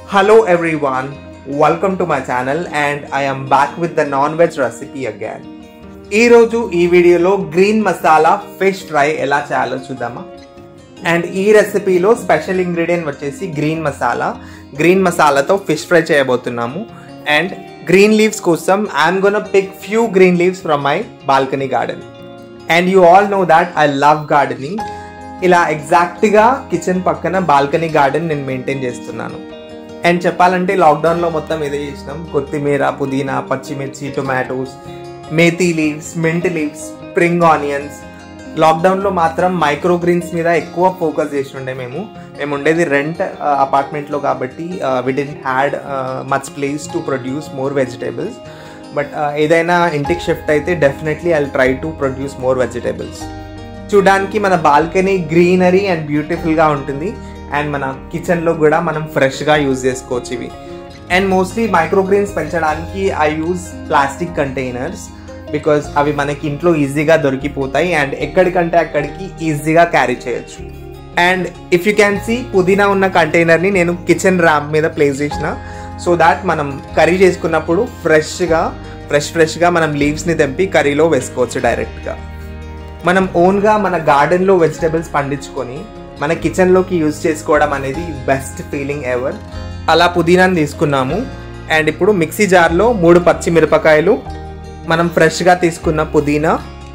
Hello everyone, welcome to my channel and I am back with the non-veg recipe again. ఈ రోజు ఈ వీడియోలో green masala fish fry ఎలా చేయాలో చూద్దామా అండ్ ఈ రెసిపీలో స్పెషల్ ఇంగ్రీడియంట్ వచ్చేసి గ్రీన్ మసాలా గ్రీన్ మసాలాతో ఫిష్ ఫ్రై చేయబోతున్నాము అండ్ గ్రీన్ లీవ్స్ కోసం I'm gonna pick few green leaves from my balcony garden and you all know that I love gardening ఇలా ఎగ్జాక్ట్గా కిచెన్ పక్కన బాల్కనీ గార్డెన్ నేను మెయింటైన్ చేస్తున్నాను and చెప్పాలంటే లాక్డౌన్లో మొత్తం ఇదే చేసినాం కొత్తిమీర పుదీనా పచ్చిమిర్చి tomatoes methi leaves mint leaves spring onions లాక్డౌన్లో మాత్రం మైక్రో గ్రీన్స్ మీద ఎక్కువ ఫోకస్ చేసి ఉండే మేము మేము ఉండేది రెంట్ అపార్ట్మెంట్లో కాబట్టి we didn't had much place to produce more vegetables but ఏదైనా ఇంటికి షిఫ్ట్ అయితే definitely I try to produce more vegetables చూడడానికి మన బాల్కనీ గ్రీనరీ అండ్ బ్యూటిఫుల్గా ఉంటుంది అండ్ మన కిచెన్లో కూడా మనం ఫ్రెష్గా యూజ్ చేసుకోవచ్చు ఇవి అండ్ మోస్ట్లీ మైక్రోగ్రీన్స్ పెంచడానికి I use plastic containers because అవి మనకి ఇంట్లో ఈజీగా దొరికిపోతాయి అండ్ ఎక్కడికంటే అక్కడికి ఈజీగా క్యారీ చేయొచ్చు and if you can see పుదీనా ఉన్న కంటైనర్ని నేను కిచెన్ ర్యాంప్ మీద ప్లేస్ చేసిన సో దాట్ మనం కర్రీ చేసుకున్నప్పుడు ఫ్రెష్గా ఫ్రెష్ ఫ్రెష్గా మనం లీవ్స్ని తెంపి కర్రీలో వేసుకోవచ్చు డైరెక్ట్గా మనం ఓన్గా మన గార్డెన్లో వెజిటేబుల్స్ పండించుకొని మన కిచెన్లోకి యూజ్ చేసుకోవడం అనేది బెస్ట్ ఫీలింగ్ ఎవర్ అలా పుదీనాని తీసుకున్నాము అండ్ ఇప్పుడు మిక్సీ జార్లో మూడు పచ్చిమిరపకాయలు మనం ఫ్రెష్గా తీసుకున్న పుదీనా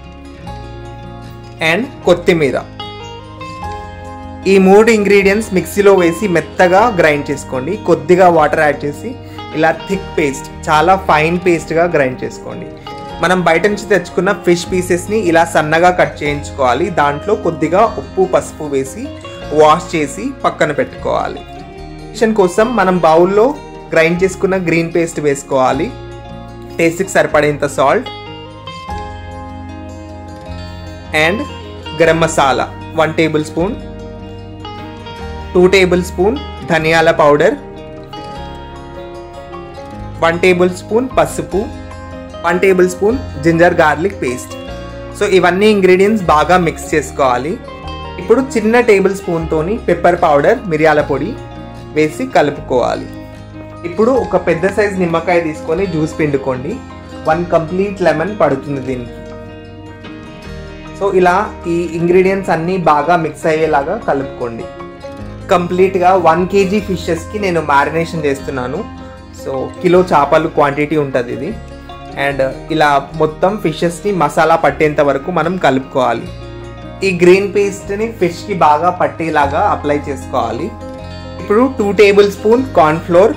అండ్ కొత్తిమీర ఈ మూడు ఇంగ్రీడియంట్స్ మిక్సీలో వేసి మెత్తగా గ్రైండ్ చేసుకోండి కొద్దిగా వాటర్ యాడ్ చేసి ఇలా థిక్ పేస్ట్ చాలా ఫైన్ పేస్ట్గా గ్రైండ్ చేసుకోండి మనం బయట నుంచి తెచ్చుకున్న ఫిష్ పీసెస్ని ఇలా సన్నగా కట్ చేయించుకోవాలి దాంట్లో కొద్దిగా ఉప్పు పసుపు వేసి వాష్ చేసి పక్కన పెట్టుకోవాలి కిచెన్ కోసం మనం బౌల్లో గ్రైండ్ చేసుకున్న గ్రీన్ పేస్ట్ వేసుకోవాలి టేస్ట్కి సరిపడేంత salt and garam masala one table spoon two table spoon ధనియాల పౌడర్ వన్ టేబుల్ స్పూన్ పసుపు one table spoon ginger garlic paste so ఇవన్నీ ఇంగ్రీడియంట్స్ బాగా మిక్స్ చేసుకోవాలి ఇప్పుడు చిన్న టేబుల్ స్పూన్తోని పెప్పర్ పౌడర్ మిరియాల పొడి వేసి కలుపుకోవాలి ఇప్పుడు ఒక పెద్ద సైజ్ నిమ్మకాయ తీసుకొని జ్యూస్ పిండుకోండి వన్ కంప్లీట్ లెమన్ పడుతుంది దీనికి సో ఇలా ఈ ఇంగ్రీడియంట్స్ అన్నీ బాగా మిక్స్ అయ్యేలాగా కలుపుకోండి కంప్లీట్గా వన్ కేజీ ఫిషెస్కి నేను మ్యారినేషన్ చేస్తున్నాను సో కిలో చేపలు క్వాంటిటీ ఉంటుంది ఇది అండ్ ఇలా మొత్తం ఫిషెస్ని మసాలా పట్టేంత వరకు మనం కలుపుకోవాలి ఈ గ్రీన్ పేస్ట్ని ఫిష్కి బాగా పట్టేలాగా అప్లై చేసుకోవాలి ఇప్పుడు two table spoon cornflour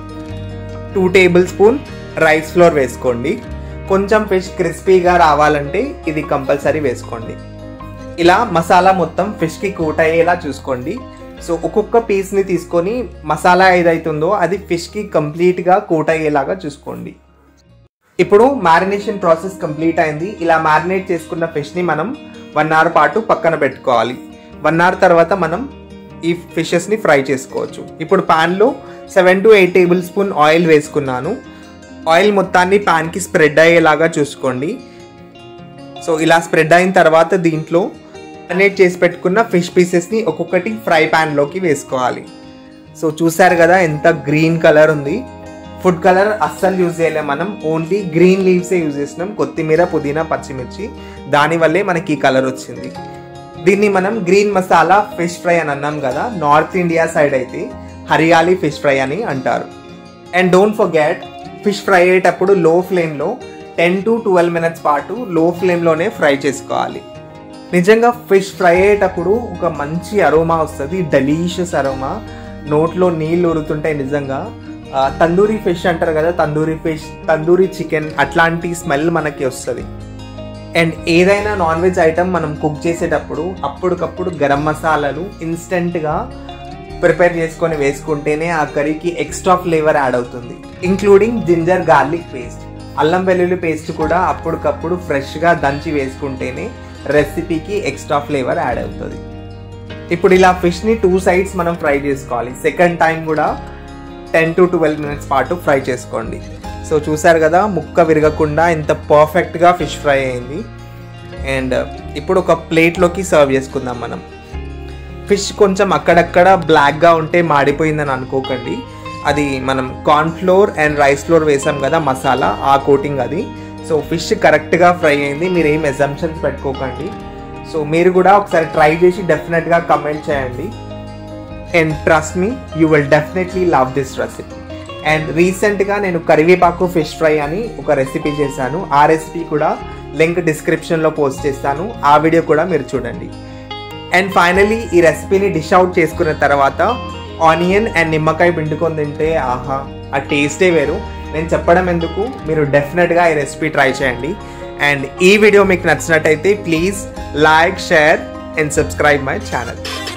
two table spoon rice flour వేసుకోండి కొంచెం ఫిష్ క్రిస్పీగా రావాలంటే ఇది కంపల్సరీ వేసుకోండి ఇలా మసాలా మొత్తం ఫిష్కి కోట్ అయ్యేలా చూసుకోండి సో ఒక్కొక్క పీస్ని తీసుకొని మసాలా ఏదైతుందో అది ఫిష్కి కంప్లీట్గా కోట్ అయ్యేలాగా చూసుకోండి ఇప్పుడు మ్యారినేషన్ ప్రాసెస్ కంప్లీట్ అయింది ఇలా మ్యారినేట్ చేసుకున్న ఫిష్ని మనం వన్ అవర్ పాటు పక్కన పెట్టుకోవాలి వన్ అవర్ తర్వాత మనం ఈ ఫిషెస్ని ఫ్రై చేసుకోవచ్చు ఇప్పుడు ప్యాన్లో seven to eight table spoon oil వేసుకున్నాను ఆయిల్ మొత్తాన్ని ప్యాన్కి స్ప్రెడ్ అయ్యేలాగా చూసుకోండి సో ఇలా స్ప్రెడ్ అయిన తర్వాత దీంట్లో మ్యారినేట్ చేసి పెట్టుకున్న ఫిష్ పీసెస్ని ఒక్కొక్కటి ఫ్రై ప్యాన్లోకి వేసుకోవాలి సో చూసారు కదా ఎంత గ్రీన్ కలర్ ఉంది ఫుడ్ కలర్ అస్సలు యూజ్ చేయలేం మనం ఓన్లీ గ్రీన్ లీవ్సే యూజ్ చేసినాం కొత్తిమీర పుదీనా పచ్చిమిర్చి దానివల్లే మనకి ఈ కలర్ వచ్చింది దీన్ని మనం గ్రీన్ మసాలా ఫిష్ ఫ్రై అని అన్నాం కదా నార్త్ ఇండియా సైడ్ అయితే హరియాలి ఫిష్ ఫ్రై అని అంటారు and don't forget fish fry అయ్యేటప్పుడు లో ఫ్లేమ్లో టెన్ టు ట్వెల్వ్ మినిట్స్ పాటు లో ఫ్లేమ్లోనే ఫ్రై చేసుకోవాలి నిజంగా ఫిష్ ఫ్రై అయ్యేటప్పుడు ఒక మంచి అరోమా వస్తుంది డెలీషియస్ అరోమా నోట్లో నీళ్ళు ఉరుతుంటాయి నిజంగా తందూరి ఫిష్ అంటారు కదా తందూరి ఫిష్ తందూరి చికెన్ అట్లాంటి స్మెల్ మనకి వస్తుంది అండ్ ఏదైనా నాన్ వెజ్ ఐటమ్ మనం కుక్ చేసేటప్పుడు అప్పటికప్పుడు గరం మసాలాలు ఇన్స్టెంట్గా ప్రిపేర్ చేసుకొని వేసుకుంటేనే ఆ కర్రీకి ఎక్స్ట్రా ఫ్లేవర్ యాడ్ అవుతుంది ఇంక్లూడింగ్ జింజర్ గార్లిక్ పేస్ట్ అల్లం వెల్లుల్లి పేస్ట్ కూడా అప్పటికప్పుడు ఫ్రెష్గా దంచి వేసుకుంటేనే రెసిపీకి ఎక్స్ట్రా ఫ్లేవర్ యాడ్ అవుతుంది ఇప్పుడు ఇలా ఫిష్ని టూ సైడ్స్ మనం ఫ్రై చేసుకోవాలి సెకండ్ టైం కూడా టెన్ టు ట్వెల్వ్ మినిట్స్ పాటు ఫ్రై చేసుకోండి సో చూసారు కదా ముక్క విరగకుండా ఇంత పర్ఫెక్ట్గా ఫిష్ ఫ్రై అయింది అండ్ ఇప్పుడు ఒక ప్లేట్లోకి సర్వ్ చేసుకుందాం మనం ఫిష్ కొంచెం అక్కడక్కడ బ్లాక్గా ఉంటే మాడిపోయిందని అనుకోకండి అది మనం corn flour and rice flour వేసాం కదా మసాలా ఆ కోటింగ్ అది సో ఫిష్ కరెక్ట్గా ఫ్రై అయింది మీరు ఏం ఎజంప్షన్స్ పెట్టుకోకండి సో మీరు కూడా ఒకసారి ట్రై చేసి డెఫినెట్గా కమెంట్ చేయండి and trust me you will definitely love this recipe and రీసెంట్గా నేను కరివేపాకు ఫిష్ ఫ్రై అని ఒక రెసిపీ చేశాను ఆ రెసిపీ కూడా లింక్ డిస్క్రిప్షన్లో పోస్ట్ చేస్తాను ఆ వీడియో కూడా మీరు చూడండి అండ్ ఫైనలీ ఈ రెసిపీని డిష్ అవుట్ చేసుకున్న తర్వాత ఆనియన్ అండ్ నిమ్మకాయ పిండుకొని తింటే ఆహా ఆ టేస్టే వేరు నేను చెప్పడం ఎందుకు మీరు డెఫినెట్గా ఈ రెసిపీ ట్రై చేయండి అండ్ ఈ వీడియో మీకు నచ్చినట్టయితే please like share and subscribe my channel